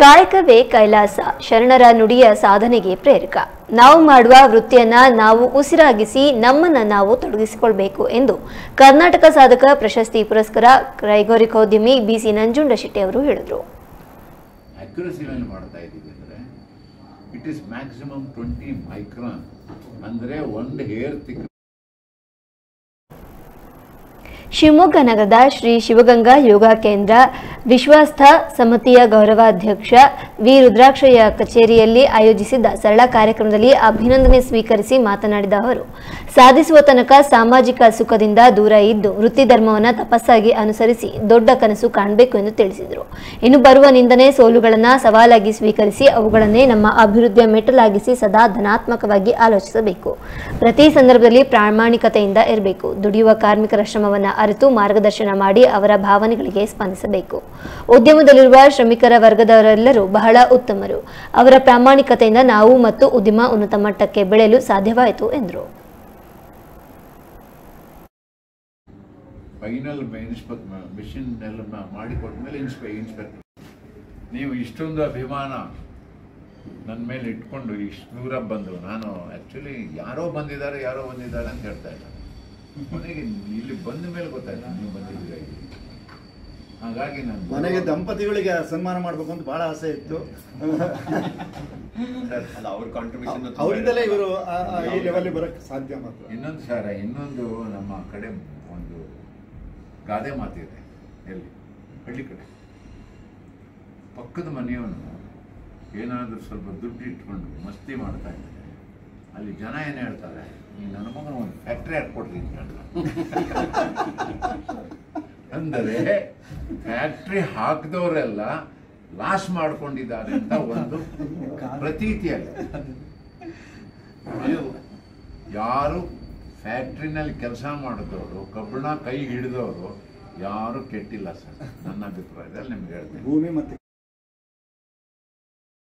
ಕಾಯಕವೇ ಕೈಲಾಸ ಶರಣರ ನುಡಿಯ ಸಾಧನೆಗೆ ಪ್ರೇರಕ ನಾವು ಮಾಡುವ ವೃತ್ತಿಯನ್ನ ನಾವು ಉಸಿರಾಗಿಸಿ ನಮ್ಮನ್ನ ನಾವು ತೊಡಗಿಸಿಕೊಳ್ಬೇಕು ಎಂದು ಕರ್ನಾಟಕ ಸಾಧಕ ಪ್ರಶಸ್ತಿ ಪುರಸ್ಕಾರ ಕೈಗಾರಿಕೋದ್ಯಮಿ ಬಿಸಿ ನಂಜುಂಡಶೆಟ್ಟಿ ಅವರು ಹೇಳಿದರು ಅಕ್ಯುರಸಿನಲ್ಲಿ ಮಾಡ್ತಾ ಇದ್ದೀವಿ ಅಂದರೆ it is maximum twenty micron ಅಂದರೆ ಒಂದು ಹೇರ್ ತಿಕ್ ಶಿವಮೊಗ್ಗ ನಗರದ ಶ್ರೀ ಶಿವಗಂಗಾ ಯೋಗ ಕೇಂದ್ರ ವಿಶ್ವಸ್ಥ ಸಮಿತಿಯ ಗೌರವಾಧ್ಯಕ್ಷ ವಿ ರುದ್ರಾಕ್ಷಯ್ಯ ಕಚೇರಿಯಲ್ಲಿ ಆಯೋಜಿಸಿದ್ದ ಸರಳ ಕಾರ್ಯಕ್ರಮದಲ್ಲಿ ಅಭಿನಂದನೆ ಸ್ವೀಕರಿಸಿ ಮಾತನಾಡಿದ ಅವರು ಸಾಧಿಸುವ ತನಕ ಸಾಮಾಜಿಕ ಸುಖದಿಂದ ದೂರ ಇದ್ದು ವೃತ್ತಿ ಧರ್ಮವನ್ನು ತಪಸ್ಸಾಗಿ ಅನುಸರಿಸಿ ದೊಡ್ಡ ಕನಸು ಕಾಣಬೇಕು ಎಂದು ತಿಳಿಸಿದರು ಇನ್ನು ಬರುವ ನಿಂದನೆ ಸೋಲುಗಳನ್ನು ಸವಾಲಾಗಿ ಸ್ವೀಕರಿಸಿ ಅವುಗಳನ್ನೇ ನಮ್ಮ ಅಭಿವೃದ್ಧಿಯ ಮೆಟ್ಟಲಾಗಿಸಿ ಸದಾ ಧನಾತ್ಮಕವಾಗಿ ಆಲೋಚಿಸಬೇಕು ಪ್ರತಿ ಸಂದರ್ಭದಲ್ಲಿ ಪ್ರಾಮಾಣಿಕತೆಯಿಂದ ಇರಬೇಕು ದುಡಿಯುವ ಕಾರ್ಮಿಕರ ಶ್ರಮವನ್ನು ಅರಿತು ಮಾರ್ಗದರ್ಶನ ಮಾಡಿ ಅವರ ಭಾವನೆಗಳಿಗೆ ಸ್ಪಂದಿಸಬೇಕು ಉದ್ಯಮದಲ್ಲಿರುವ ಶ್ರಮಿಕರ ವರ್ಗದವರೆಲ್ಲರೂ ಬಹಳ ಉತ್ತಮರು ಅವರ ಪ್ರಾಮಾಣಿಕತೆಯಿಂದ ನಾವು ಮತ್ತು ಉದ್ಯಮ ಉನ್ನತ ಮಟ್ಟಕ್ಕೆ ಬೆಳೆಯಲು ಸಾಧ್ಯವಾಯಿತು ಎಂದರು ಫೈನಲ್ ಇನ್ಸ್ಪೆಕ್ ಮಿಷಿನ್ ಎಲ್ಲ ಮಾ- ಮಾಡಿಕೊಟ್ಮೇಲೆ ಇನ್ಸ್ಪೆ ಇನ್ಸ್ಪೆಕ್ಟರ್ ನೀವು ಇಷ್ಟೊಂದು ಅಭಿಮಾನ ನನ್ನ ಮೇಲೆ ಇಟ್ಕೊಂಡು ಇಷ್ಟು ದೂರ ಬಂದು ನಾನು ಆ್ಯಕ್ಚುಲಿ ಯಾರೋ ಬಂದಿದ್ದಾರೆ ಯಾರೋ ಬಂದಿದ್ದಾರೆ ಅಂತ ಹೇಳ್ತಾ ಇಲ್ಲ ಕೊನೆಗೆ ಇಲ್ಲಿ ಬಂದ ಮೇಲೆ ಗೊತ್ತಾಯ್ತು ನೀವು ಬಂದಿದ್ದೀರಾ ಇಲ್ಲಿ ಹಾಗಾಗಿ ನಾನು ಮನೆಗೆ ದಂಪತಿಗಳಿಗೆ ಸನ್ಮಾನ ಮಾಡ್ಬೇಕು ಅಂತ ಬಹಳ ಆಸೆ ಇತ್ತು ಸರ್, ಅಲ್ಲ ಅವ್ರ ಕಾಂಟ್ರಿಬ್ಯೂಷನ್ ಅವರಿಂದಲೇ ಇವರು ಆ- ಆ ಈ ಲೆವೆಲ್ ಬರಕ್ ಸಾಧ್ಯ ಮಾತ್ರ ಇನ್ನೊಂದು ಸರ ಇನ್ನೊಂದು ನಮ್ಮ ಕಡೆ ಒಂದು ಗಾದೆ ಮಾತಿದೆ ಎಲ್ಲಿ ಹಳ್ಳಿ ಕಡೆ ಪಕ್ಕದ ಮನೆಯವನು ಏನಾದರೂ ಸ್ವಲ್ಪ ದುಡ್ಡು ಇಟ್ಕೊಂಡು ಮಸ್ತಿ ಮಾಡ್ತಾ ಇದ್ದಾರೆ ಅಲ್ಲಿ ಜನ ಏನು ಹೇಳ್ತಾರೆ ಈ ನನ್ನ ಮಗನ ಒಂದು ಫ್ಯಾಕ್ಟ್ರಿ ಹಾಕ್ಕೊಡ್ರಿ ಅಂತ ಹೇಳ್ತಾರೆ ಅಂದರೆ ಫ್ಯಾಕ್ಟ್ರಿ ಹಾಕಿದವರೆಲ್ಲ ಲಾಸ್ ಮಾಡ್ಕೊಂಡಿದ್ದಾರೆ ಅಂತ ಒಂದು ಪ್ರತೀತಿಯಲ್ಲಿ ನೀವು ಯಾರು ಫ್ಯಾಕ್ಟ್ರಿನಲ್ಲಿ ಕೆಲಸ ಮಾಡಿದವರು ಕಬ್ಬಣ ಕೈ ಹಿಡಿದವರು ಯಾರು ಕೆಟ್ಟಿಲ್ಲ ಸರ್ ನನ್ನ ಅಭಿಪ್ರಾಯದಲ್ಲಿ ನಿಮ್ಗೆ ಹೇಳ್ತೀನಿ ಭೂಮಿ ಮತ್ತೆ